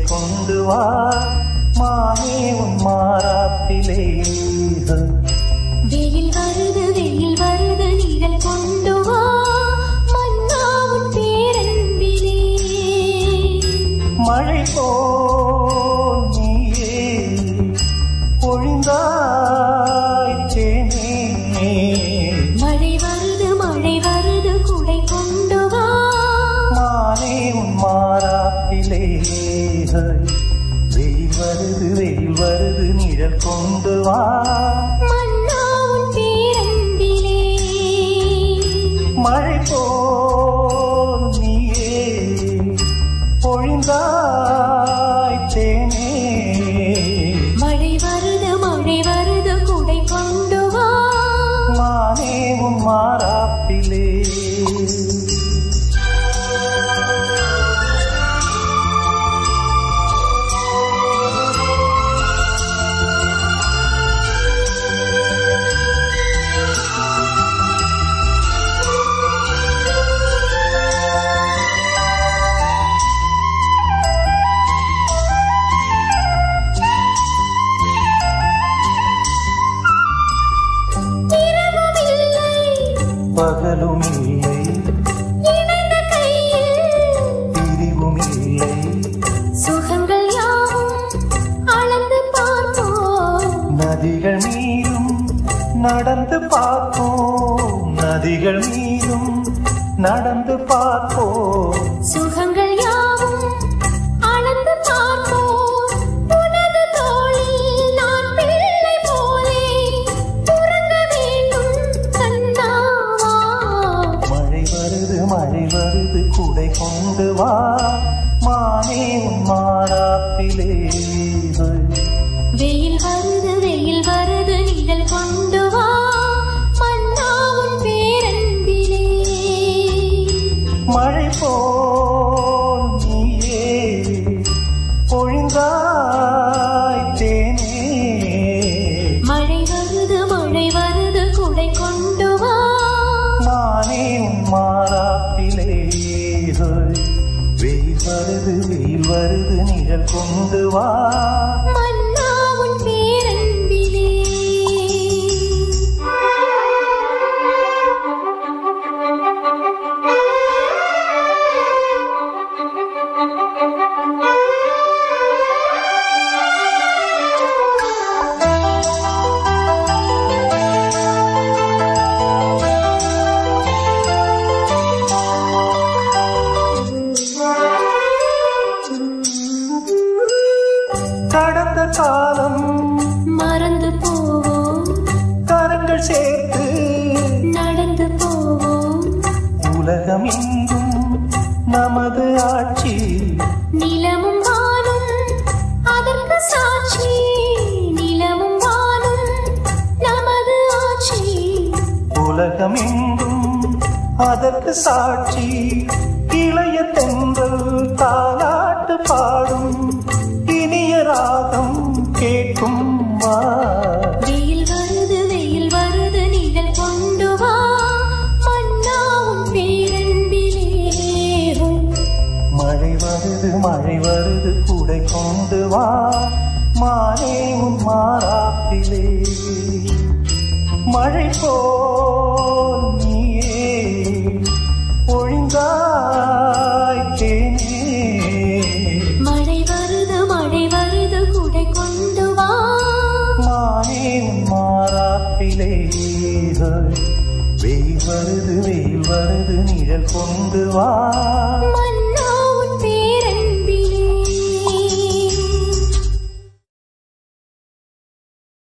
கொண்டு வா மானே உன் மாறாத்திலே வெயில் வருது வெயில் வருது நிழல் கொண்டு வா மன்னா உன் பேரன்பிலே மழை போல் நீயே பொழிந்தாய் தேனே மழை வருது மழை வருது குடை கொண்டு வா மானே உன் மாறாத்திலே வெயில் வருது வெயில் வருது நிழல் கொண்டு வா மன்னா உன் பேரன்பிலே மழை போல் நீயே பொழிந்தாய் தேனே மழை வருது மழை வருது குடை கொண்டு வா மானே உன் மாறாப்பிலே இரவும் இல்லை பகலும் இல்லை இணைந்த கையில் பிரிவும் இல்லை சுகங்கள் யாவும் அளந்து பார்ப்போம் நதிகள் மீதும் நடந்து பார்ப்போம் நதிகள் மீதும் நடந்து பார்ப்போம் சுகங்கள் யாவும் அளந்து பார்ப்போம் உனது தோளில் நான் பிள்ளை போலே உறங்க வேண்டும் கண்ணாவா மழை வருது மழை வருது குடை கொண்டு வா மானே உன் மாறாப்பிலே வெயில் வருது வெயில் வருது நிழல் கொண்டு வா மன்னா உன் பேரன்பிலே மழை போல் நீயே பொழிந்தாய் தேனே மழை வருது மழை வருது குடை கொண்டு வா மானே உன் மாறாப்பிலே வெயில் வருது வெயில் வருது நிழல் கொண்டு வா மன்னா உன் பேரன்பிலே கடந்த காலம் மறந்து போவோம் கரங்கள் சேர்த்து நடந்து போவோம் உலகம் எங்கும் நமது ஆட்சி நிலமும் வானும் அதற்கு சாட்சி நிலமும் வானும் நமது ஆட்சி உலகம் எங்கும் அதற்கு சாட்சி இளைய தென்றல் தாலாட்டு பாடும் இனிய ராகம் கேட்கும் வா வெயில் வருது வெயில் வருது நிழல் கொண்டு வா மன்னா உன் பேரன்பிலே மழை வருது மழை வருது குடை கொண்டு வா மானே உன் மாறாப்பிலே மழை போல் நீயே ஒழிந்தாய் தேனே மழை வருது மழை வருது குடை கொண்டு வா மானே உன் மாறாப்பிலே வெயில் வருது வெயில் வருது நிழல் கொண்டு வா மன்னா